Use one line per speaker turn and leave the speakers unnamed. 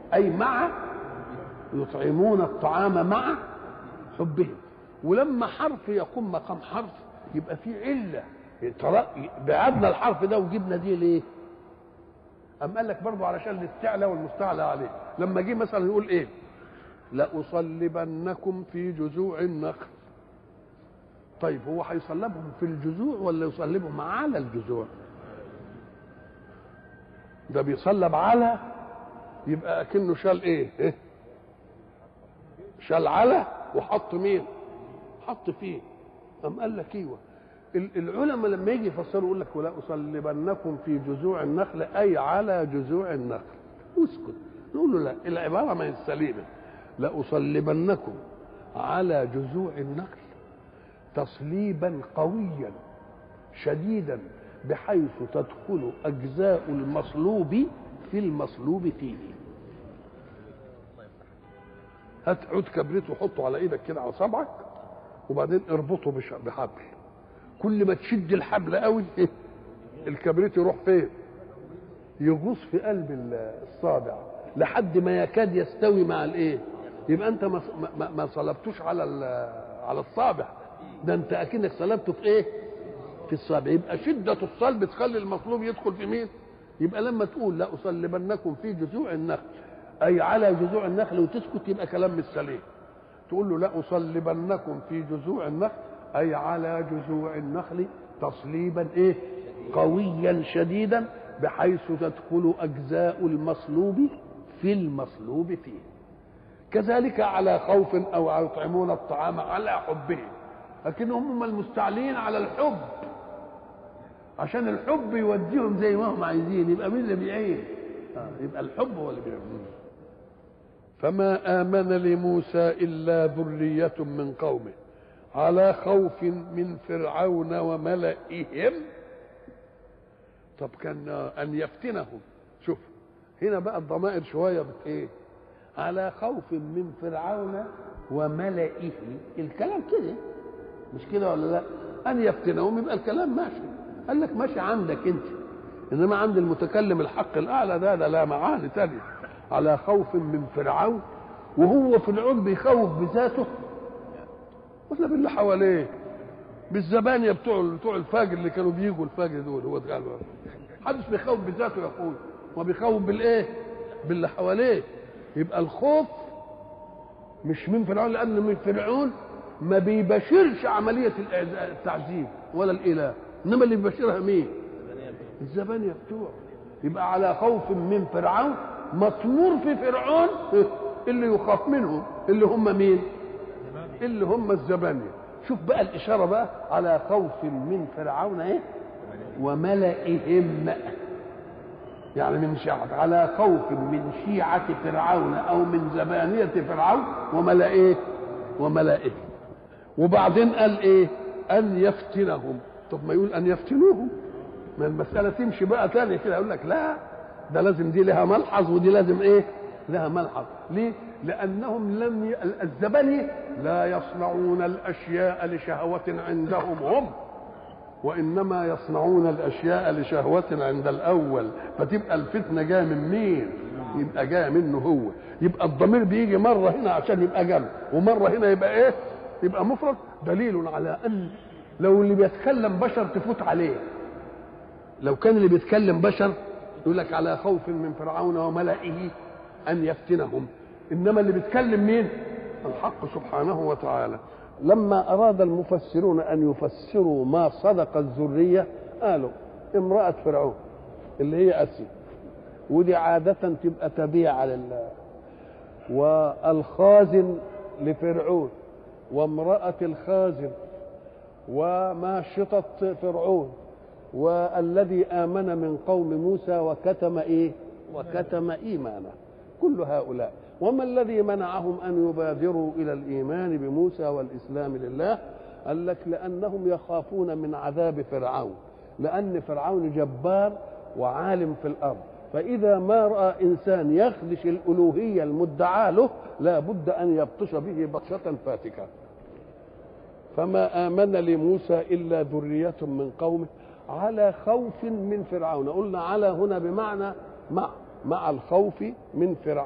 اي مع يطعمون الطعام مع حبهم ولما حرف يقوم مقام حرف يبقى في عله ترى- بعدنا الحرف ده وجبنا دي ليه؟ أم قال لك برضه علشان الاستعلى والمستعلى عليه لما جه مثلا يقول ايه؟ لأصلبنكم في جذوع النخل طيب هو هيصلبهم في الجذوع ولا يصلبهم على الجذوع؟ ده بيصلب على يبقى اكنه شال ايه؟ إيه؟ شال على وحط مين؟ حط فيه قام قال لك ايوه ال- العلماء لما يجي يفسروا يقول لك ولا اصلبنكم في جذوع النخل اي على جذوع النخل اسكت نقول له لا العباره ما هي السليمه لاصلبنكم على جذوع النخل تصليبا قويا شديدا بحيث تدخل اجزاء المصلوب في المصلوب فيه هات عود كبريت وحطه على ايدك كده على صبعك وبعدين اربطه بش- بحبل كل ما تشد الحبل قوي الكبريت يروح فين يغوص في قلب ال- الصابع لحد ما يكاد يستوي مع الايه يبقى انت ما ما, ما صلبتوش على ال- على الصابع ده انت اكنك صلبته في ايه في الصابع يبقى شده الصلب تخلي المصلوب يدخل في مين يبقى لما تقول لا اصلبنكم في جذوع النخل اي على جذوع النخل وتسكت يبقى كلام مش سليم تقول له لا اصلبنكم في جذوع النخل اي على جذوع النخل تصليبا ايه قويا شديدا بحيث تدخل اجزاء المصلوب في المصلوب فيه كذلك على خوف او يطعمون الطعام على حبه لكنهم هم المستعلين على الحب عشان الحب يوديهم زي ما هم عايزين يبقى مين اللي بيعين آه، يبقى الحب هو اللي بيعين فما آمن لموسى إلا ذرية من قومه على خوف من فرعون وملئهم طب كان أن يفتنهم شوف هنا بقى الضمائر شوية بت إيه على خوف من فرعون وملئه الكلام كده مش كده ولا لا أن يفتنهم يبقى الكلام ماشي قال لك ماشي عندك أنت إنما عند المتكلم الحق الأعلى ده ده لا معاني تانية على خوف من فرعون وهو فرعون بيخوف بذاته ولا باللي حواليه بالزبانية بتوع بتوع الفاجر اللي كانوا بيجوا الفاجر دول هو قال محدش بيخوف بذاته يا اخوي ما بيخوف بالايه؟ باللي حواليه يبقى الخوف مش من فرعون لان من فرعون ما بيباشرش عمليه الإعز- التعذيب ولا الاله انما اللي بيباشرها مين؟ الزبانية بتوعه يبقى على خوف من فرعون مطمور في فرعون اللي يخاف منهم اللي هم مين اللي هم الزبانية شوف بقى الإشارة بقى على خوف من فرعون ايه وملئهم يعني من شيعة على خوف من شيعة فرعون أو من زبانية فرعون وملئه وملئه وبعدين قال ايه أن يفتنهم طب ما يقول أن يفتنوهم ما المسألة تمشي بقى تاني كده يقول لك لا ده لازم دي لها ملحظ ودي لازم ايه لها ملحظ ليه لأنهم لم ي... الزبني لا يصنعون الأشياء لشهوة عندهم هم وإنما يصنعون الأشياء لشهوة عند الأول فتبقى الفتنة جاية من مين يبقى جاية منه هو يبقى الضمير بيجي مرة هنا عشان يبقى جمع ومرة هنا يبقى ايه يبقى مفرد دليل على أن لو اللي بيتكلم بشر تفوت عليه لو كان اللي بيتكلم بشر يقول لك على خوف من فرعون وملئه ان يفتنهم انما اللي بيتكلم مين الحق سبحانه وتعالى لما اراد المفسرون ان يفسروا ما صدق الذريه قالوا امراه فرعون اللي هي اسيا ودي عاده تبقى تبيعه لله والخازن لفرعون وامراه الخازن وماشطه فرعون والذي آمن من قوم موسى وكتم إيه وكتم إيمانه كل هؤلاء وما الذي منعهم أن يبادروا إلى الإيمان بموسى والإسلام لله قال لك لأنهم يخافون من عذاب فرعون لأن فرعون جبار وعالم في الأرض فإذا ما رأى إنسان يخدش الألوهية المدعاة له لا بد أن يبطش به بطشة فاتكة فما آمن لموسى إلا ذرية من قومه على خوف من فرعون قلنا على هنا بمعنى مع مع الخوف من فرعون